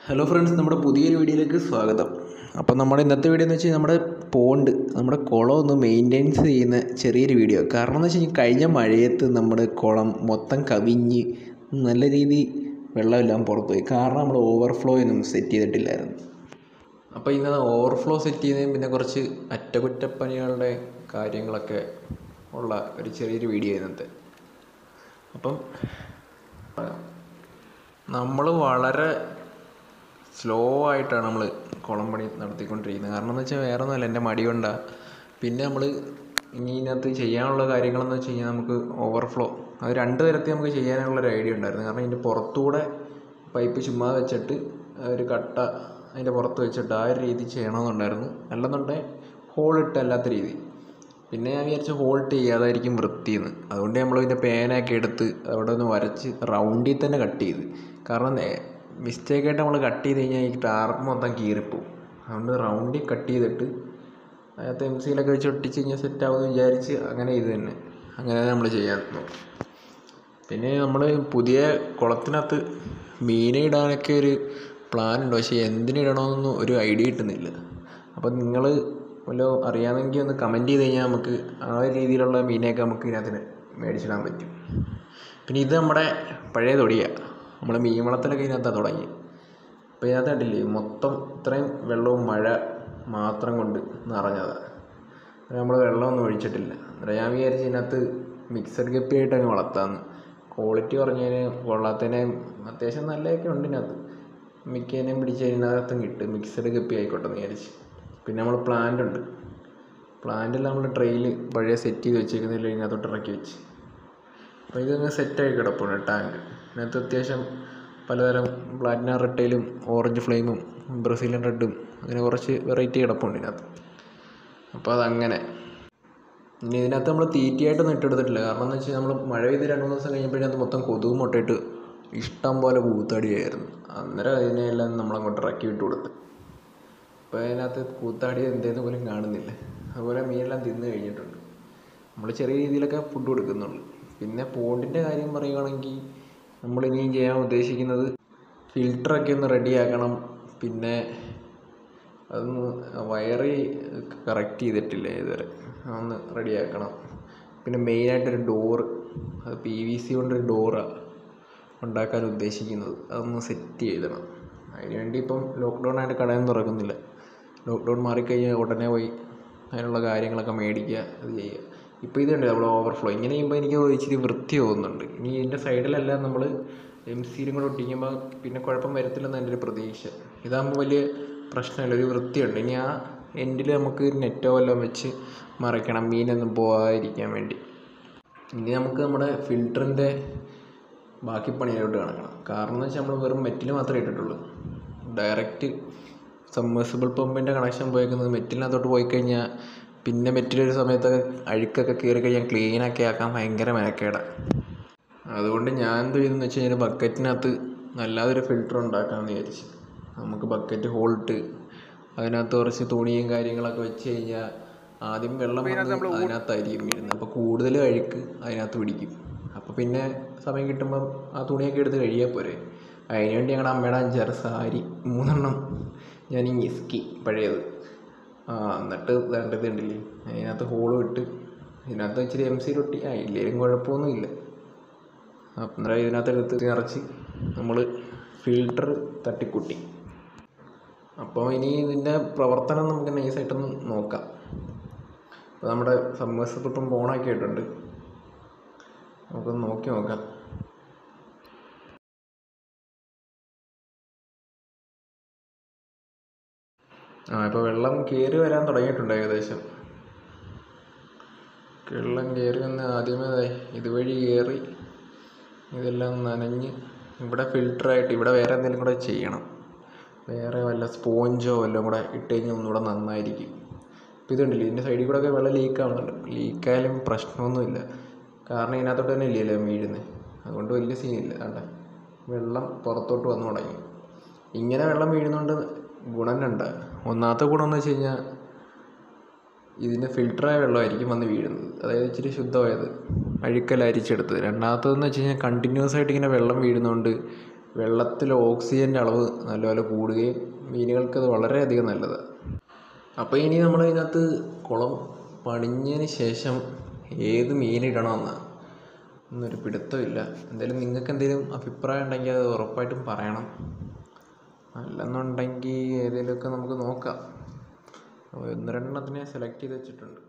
hello friends നമ്മുടെ പുതിയൊരു വീഡിയോയിലേക്ക് സ്വാഗതം അപ്പോൾ നമ്മുടെ ഇന്നത്തെ വീഡിയോ എന്ന് വെച്ചാൽ നമ്മുടെ പോണ്ട് നമ്മുടെ കുളം ഒന്ന് മെയിൻ്റെനൻസ് ചെയ്യുന്ന ചെറിയൊരു വീഡിയോ കാരണം എന്ന് വെച്ച് കഴിഞ്ഞാൽ കഴിഞ്ഞ മഴയത്ത് നമ്മുടെ കുളം മൊത്തം കവിഞ്ഞ് നല്ല രീതി വെള്ളമെല്ലാം പുറത്തുപോയി കാരണം നമ്മൾ ഓവർഫ്ലോ ഒന്നും സെറ്റ് ചെയ്തിട്ടില്ലായിരുന്നു അപ്പോൾ ഇന്ന് ഓവർഫ്ലോ സെറ്റ് ചെയ്യുന്നതും പിന്നെ കുറച്ച് അറ്റകുറ്റപ്പണികളുടെ കാര്യങ്ങളൊക്കെ ഉള്ള ഒരു ചെറിയൊരു വീഡിയോ ഇന്നത്തെ അപ്പം നമ്മൾ വളരെ സ്ലോ ആയിട്ടാണ് നമ്മൾ കുളം പണി നടത്തിക്കൊണ്ടിരിക്കുന്നത് കാരണം എന്ന് വെച്ചാൽ വേറെ ഒന്നുമല്ല എൻ്റെ മടി കൊണ്ടാണ് പിന്നെ നമ്മൾ ഇനി ഇതിനകത്ത് ചെയ്യാനുള്ള കാര്യങ്ങളെന്ന് വെച്ച് കഴിഞ്ഞാൽ നമുക്ക് ഓവർഫ്ലോ അത് രണ്ട് തരത്തിൽ നമുക്ക് ചെയ്യാനുള്ളൊരു ഐഡിയ ഉണ്ടായിരുന്നു കാരണം ഇതിൻ്റെ പുറത്തൂടെ പൈപ്പ് ചുമ്മാ വെച്ചിട്ട് ഒരു കട്ട അതിൻ്റെ പുറത്ത് വെച്ചിട്ട് ആ ഒരു രീതി ചെയ്യണമെന്നുണ്ടായിരുന്നു അല്ലെന്നുണ്ടെങ്കിൽ ഹോളിട്ട് അല്ലാത്ത രീതി പിന്നെ ഞാൻ വിചാരിച്ചു ഹോൾട്ട് ചെയ്യാതായിരിക്കും വൃത്തിയെന്ന് അതുകൊണ്ട് നമ്മൾ ഇതിൻ്റെ പേനയൊക്കെ എടുത്ത് അവിടെ ഒന്ന് വരച്ച് റൗണ്ടിൽ തന്നെ കട്ട് ചെയ്ത് കാരണം മിസ്റ്റേക്കായിട്ട് നമ്മൾ കട്ട് ചെയ്ത് കഴിഞ്ഞാൽ ഈ ടാർപ്പ് മൊത്തം കീറിപ്പോവും അതുകൊണ്ട് റൗണ്ടിൽ കട്ട് ചെയ്തിട്ട് അതിനകത്ത് എം സിയിലൊക്കെ വെച്ച് ഒട്ടിച്ച് കഴിഞ്ഞാൽ സെറ്റ് ആവുമെന്ന് വിചാരിച്ച് അങ്ങനെ ഇത് തന്നെ അങ്ങനെ നമ്മൾ ചെയ്യാൻ നോക്കും പിന്നെ നമ്മൾ പുതിയ കുളത്തിനകത്ത് മീനെ ഇടാനൊക്കെ ഒരു പ്ലാൻ ഉണ്ട് പക്ഷേ എന്തിനിടണമെന്നൊന്നും ഒരു ഐഡിയ കിട്ടുന്നില്ല അപ്പം നിങ്ങൾ വല്ലതും അറിയാമെങ്കിൽ ഒന്ന് കമൻറ്റ് ചെയ്ത് കഴിഞ്ഞാൽ നമുക്ക് ആ ഒരു രീതിയിലുള്ള മീനെയൊക്കെ നമുക്ക് ഇതിനകത്ത് മേടിച്ചിടാൻ പറ്റും പിന്നെ ഇത് നമ്മുടെ പഴയ തൊടിയാണ് നമ്മൾ മീൻ വളത്തിലൊക്കെ ഇതിനകത്താണ് തുടങ്ങി അപ്പോൾ ഇതിനകത്ത് കണ്ടില്ലേ മൊത്തം ഇത്രയും വെള്ളവും മഴ മാത്രം കൊണ്ട് നിറഞ്ഞതാണ് നമ്മൾ വെള്ളമൊന്നും ഒഴിച്ചിട്ടില്ല അന്നേരം ഞാൻ വിചാരിച്ചു ഇതിനകത്ത് മിക്സഡ് ഗപ്പിയായിട്ട് അങ്ങ് വളർത്താമെന്ന് ക്വാളിറ്റി പറഞ്ഞതിന് കൊള്ളാത്തതിനെയും അത്യാവശ്യം നല്ലതൊക്കെ ഉണ്ട് ഇതിനകത്ത് മിക്കതിനെയും പിടിച്ച് അതിനകത്തും കിട്ടും മിക്സഡ് ഗപ്പി ആയിക്കോട്ടെ എന്ന് വിചാരിച്ച് പിന്നെ നമ്മൾ പ്ലാന്റ് ഉണ്ട് പ്ലാന്റെല്ലാം നമ്മൾ ട്രെയിൽ പഴയ സെറ്റ് ചെയ്ത് വെച്ചേക്കുന്നതിൽ ഇതിനകത്തോട്ട് ഇറക്കി വെച്ച് അപ്പോൾ ഇതങ്ങ് സെറ്റായി കിടപ്പുണ്ട് ടാങ്ക് ഇതിനകത്ത് അത്യാവശ്യം പലതരം പ്ലാറ്റിന റെട്ടയിലും ഓറഞ്ച് ഫ്ലെയിമും ബ്രസീലിയൻ റെഡും അങ്ങനെ കുറച്ച് വെറൈറ്റി കിടപ്പുണ്ട് ഇതിനകത്ത് അപ്പോൾ അതങ്ങനെ ഇനി ഇതിനകത്ത് നമ്മൾ തീറ്റയായിട്ടൊന്നും ഇട്ടെടുത്തിട്ടില്ല കാരണം എന്ന് വെച്ചാൽ നമ്മൾ മഴ പെയ്ത് രണ്ട് മൂന്ന് ദിവസം കഴിഞ്ഞപ്പോൾ ഇതിനകത്ത് മൊത്തം കൊതുക് മുട്ടയിട്ട് ഇഷ്ടം പോലെ കൂത്താടിയായിരുന്നു അന്നേരം അതിനെയെല്ലാം നമ്മളങ്ങോട്ട് ഇറക്കി വിട്ട് കൊടുത്ത് അപ്പോൾ അതിനകത്ത് കൂത്താടി എന്തേന്ന് പോലും കാണുന്നില്ല അതുപോലെ മീനെല്ലാം തിന്ന് കഴിഞ്ഞിട്ടുണ്ട് നമ്മൾ ചെറിയ രീതിയിലൊക്കെ ഫുഡ് കൊടുക്കുന്നുള്ളൂ പിന്നെ പോണ്ടിൻ്റെ കാര്യം പറയുകയാണെങ്കിൽ നമ്മൾ ഇനിയും ചെയ്യാൻ ഉദ്ദേശിക്കുന്നത് ഫിൽറ്ററൊക്കെ ഒന്ന് റെഡിയാക്കണം പിന്നെ അതൊന്ന് വയറ് കറക്റ്റ് ചെയ്തിട്ടില്ല ഇതുവരെ അതൊന്ന് റെഡിയാക്കണം പിന്നെ മെയിനായിട്ടൊരു ഡോറ് അത് പി വി സി കൊണ്ടൊരു ഡോറാണ് ഉണ്ടാക്കാൻ ഉദ്ദേശിക്കുന്നത് അതൊന്ന് സെറ്റ് ചെയ്തിടണം അതിനുവേണ്ടി ഇപ്പം ലോക്ക്ഡൗൺ ആയിട്ട് കടയൊന്നും തുറക്കുന്നില്ല ലോക്ക്ഡൗൺ മാറിക്കഴിഞ്ഞാൽ ഉടനെ പോയി അതിനുള്ള കാര്യങ്ങളൊക്കെ മേടിക്കുക അത് ചെയ്യുക ഇപ്പോൾ ഇതുണ്ട് നമ്മൾ ഓവർഫ്ലോ ഇങ്ങനെ ചെയ്യുമ്പോൾ എനിക്ക് ഇച്ചിരി വൃത്തി തോന്നുന്നുണ്ട് ഇനി ഇതിൻ്റെ സൈഡിലെല്ലാം നമ്മൾ എം സിയിലും കൂടെ ഒട്ടിക്കുമ്പോൾ പിന്നെ കുഴപ്പം വരത്തില്ലെന്ന് എൻ്റെ ഒരു പ്രതീക്ഷ ഇതാകുമ്പോൾ വലിയ പ്രശ്നമില്ല ഒരു വൃത്തിയുണ്ട് ഇനി ആ എൻഡിൽ നമുക്ക് നെറ്റോ വല്ലതും വെച്ച് മറയ്ക്കണം മീനൊന്നും പോകാതിരിക്കാൻ വേണ്ടി ഇനി നമുക്ക് നമ്മുടെ ഫിൽറ്ററിൻ്റെ ബാക്കി പണിയിലോട്ട് കിടക്കണം കാരണം എന്ന് വെച്ചാൽ നമ്മൾ വെറും മെറ്റിൽ മാത്രമേ ഇട്ടിട്ടുള്ളൂ ഡയറക്റ്റ് സബ്മേഴ്സിബിൾ പമ്പിൻ്റെ കണക്ഷൻ പോയേക്കുന്നത് മെറ്റിലിനകത്തോട്ട് പോയി കഴിഞ്ഞാൽ പിന്നെ മെറ്റിലൊരു സമയത്തൊക്കെ അഴുക്കൊക്കെ കയറി കഴിഞ്ഞാൽ ക്ലീനൊക്കെ ആക്കാൻ ഭയങ്കര മെനക്കേടാണ് അതുകൊണ്ട് ഞാൻ എന്ത് ചെയ്തെന്ന് വെച്ച് കഴിഞ്ഞാൽ ബക്കറ്റിനകത്ത് നല്ലാതൊരു ഫിൽറ്റർ ഉണ്ടാക്കാമെന്ന് വിചാരിച്ചു നമുക്ക് ബക്കറ്റ് ഹോൾട്ട് അതിനകത്ത് കുറച്ച് തുണിയും കാര്യങ്ങളൊക്കെ വെച്ച് കഴിഞ്ഞാൽ ആദ്യം വെള്ളം വന്ന് അതിനകത്തായിരിക്കും വീഴുന്നത് അപ്പോൾ കൂടുതൽ അഴുക്ക് അതിനകത്ത് പിടിക്കും അപ്പോൾ പിന്നെ സമയം കിട്ടുമ്പം ആ തുണിയൊക്കെ എടുത്ത് കഴിയാൽ പോരെ അതിനുവേണ്ടി ഞങ്ങളുടെ അമ്മയുടെ അഞ്ചാറ് സാരി മൂന്നെണ്ണം ഞാൻ ഈ ഇസ്കി പഴയത് ആ എന്നിട്ട് വേണ്ടത് ഉണ്ടല്ലേ അതിനകത്ത് ഹോളും ഇട്ട് ഇതിനകത്ത് ഇച്ചിരി എം സി റൊട്ടി ആ ഇല്ലേലും കുഴപ്പമൊന്നുമില്ല അന്നേരം ഇതിനകത്ത് എടുത്ത് നിറച്ച് നമ്മൾ ഫിൽട്ടർ തട്ടിക്കൂട്ടി അപ്പോൾ ഇനി ഇതിൻ്റെ പ്രവർത്തനം നമുക്ക് നൈസായിട്ടൊന്ന് നോക്കാം അപ്പോൾ നമ്മുടെ സബ്മേഴ്സിബിൾ ഇപ്പം ഓണാക്കിയിട്ടുണ്ട് നമുക്കൊന്ന് നോക്കി നോക്കാം ആ ഇപ്പോൾ വെള്ളം കയറി വരാൻ തുടങ്ങിയിട്ടുണ്ട് ഏകദേശം വെള്ളം കയറി വന്ന് ആദ്യമേ ഇതുവഴി കയറി ഇതെല്ലാം നനഞ്ഞ് ഇവിടെ ഫിൽറ്ററായിട്ട് ഇവിടെ വേറെ എന്തെങ്കിലും കൂടെ ചെയ്യണം വേറെ വല്ല സ്പോഞ്ചോ വല്ലതും കൂടെ ഇട്ട് കഴിഞ്ഞാൽ ഒന്നുകൂടെ നന്നായിരിക്കും ഇപ്പോൾ ഇതുണ്ടല്ലോ ഇതിൻ്റെ സൈഡിൽ കൂടെ ഒക്കെ വെള്ളം ലീക്ക് ആവുന്നുണ്ട് ലീക്കായാലും പ്രശ്നമൊന്നുമില്ല കാരണം ഇതിനകത്തോട്ട് തന്നെ ഇല്ലല്ലോ വീഴുന്നത് അതുകൊണ്ട് വലിയ സീനില്ല കണ്ട വെള്ളം പുറത്തോട്ട് വന്നു തുടങ്ങി ഇങ്ങനെ വെള്ളം വീഴുന്നതുകൊണ്ട് ഗുണം രണ്ട് ഒന്നാമത്തെ ഗുണം എന്ന് വെച്ച് കഴിഞ്ഞാൽ ഇതിൻ്റെ ഫിൽറ്ററായ വെള്ളമായിരിക്കും വന്ന് വീഴുന്നത് അതായത് ഇച്ചിരി ശുദ്ധമായത് അഴുക്കെല്ലാം അരിച്ചെടുത്തത് രണ്ടാമത്തതെന്ന് വെച്ച് കഴിഞ്ഞാൽ കണ്ടിന്യൂസ് ആയിട്ട് ഇങ്ങനെ വെള്ളം വീഴുന്നതുകൊണ്ട് വെള്ളത്തിൽ ഓക്സിജൻ്റെ അളവ് നല്ലപോലെ കൂടുകയും മീനുകൾക്കത് വളരെയധികം നല്ലതാണ് അപ്പോൾ ഇനി നമ്മൾ ഇതിനകത്ത് കുളം പണിഞ്ഞതിന് ശേഷം ഏത് മീനിടണമെന്ന് ഒന്നൊരു പിടുത്തമില്ല എന്തായാലും നിങ്ങൾക്ക് എന്തെങ്കിലും അഭിപ്രായം ഉണ്ടെങ്കിൽ അത് ഉറപ്പായിട്ടും പറയണം അല്ലെന്നുണ്ടെങ്കിൽ ഏതെങ്കിലുമൊക്കെ നമുക്ക് നോക്കാം ഒന്ന് രണ്ടെണ്ണത്തിനെ സെലക്ട് ചെയ്ത് വെച്ചിട്ടുണ്ട്